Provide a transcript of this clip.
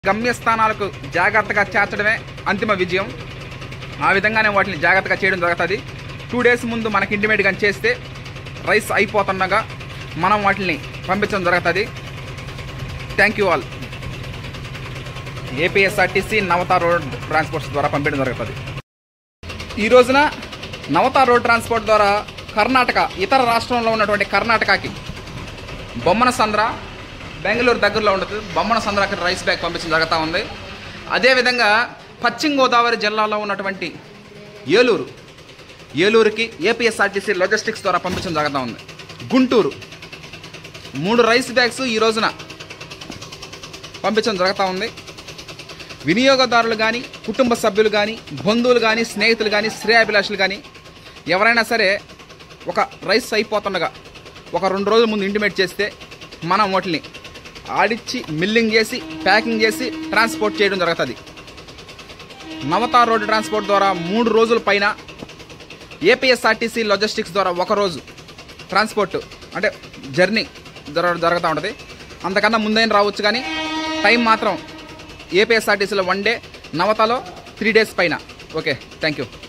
గమ్యస్థానాలకు జాగ్రత్తగా చేర్చడమే అంతిమ విజయం ఆ విధంగానే వాటిని జాగ్రత్తగా చేయడం జరుగుతుంది టూ డేస్ ముందు మనకి ఇంటిమేట్ కానీ చేస్తే రైస్ అయిపోతుండగా మనం వాటిని పంపించడం జరుగుతుంది thank you all APSRTC Navata road transports ద్వారా పంపించడం జరుగుతుంది ఈ రోజున నవత రోడ్ ట్రాన్స్పోర్ట్ ద్వారా కర్ణాటక ఇతర రాష్ట్రంలో ఉన్నటువంటి కర్ణాటకకి బొమ్మన సంద్ర బెంగళూరు దగ్గరలో ఉంటుంది బొమ్మన సంద్రకి రైస్ బ్యాగ్ పంపించడం జరుగుతూ ఉంది అదేవిధంగా పశ్చిమ గోదావరి జిల్లాలో ఉన్నటువంటి ఏలూరు ఏలూరుకి ఏపీఎస్ఆర్టీసీ లాజిస్టిక్స్ ద్వారా పంపించడం జరుగుతూ ఉంది గుంటూరు మూడు రైస్ బ్యాగ్స్ ఈ రోజున పంపించడం జరుగుతూ ఉంది వినియోగదారులు కానీ కుటుంబ సభ్యులు కానీ బంధువులు కానీ స్నేహితులు కానీ శ్రేయాభిలాషులు కానీ ఎవరైనా సరే ఒక రైస్ అయిపోతుండగా ఒక రెండు రోజుల ముందు ఇంటిమేట్ చేస్తే మనం వాటిని ఆడిచ్చి మిల్లింగ్ చేసి ప్యాకింగ్ చేసి ట్రాన్స్పోర్ట్ చేయడం జరుగుతుంది నవతా రోడ్డు ట్రాన్స్పోర్ట్ ద్వారా మూడు రోజుల పైన ఏపీఎస్ఆర్టీసీ లాజిస్టిక్స్ ద్వారా ఒక రోజు ట్రాన్స్పోర్ట్ అంటే జర్నీ జరగ జరుగుతూ ఉంటుంది అంతకన్నా ముందైనా రావచ్చు కానీ టైం మాత్రం ఏపీఎస్ఆర్టీసీలో వన్ డే నవతలో త్రీ డేస్ పైన ఓకే థ్యాంక్ యూ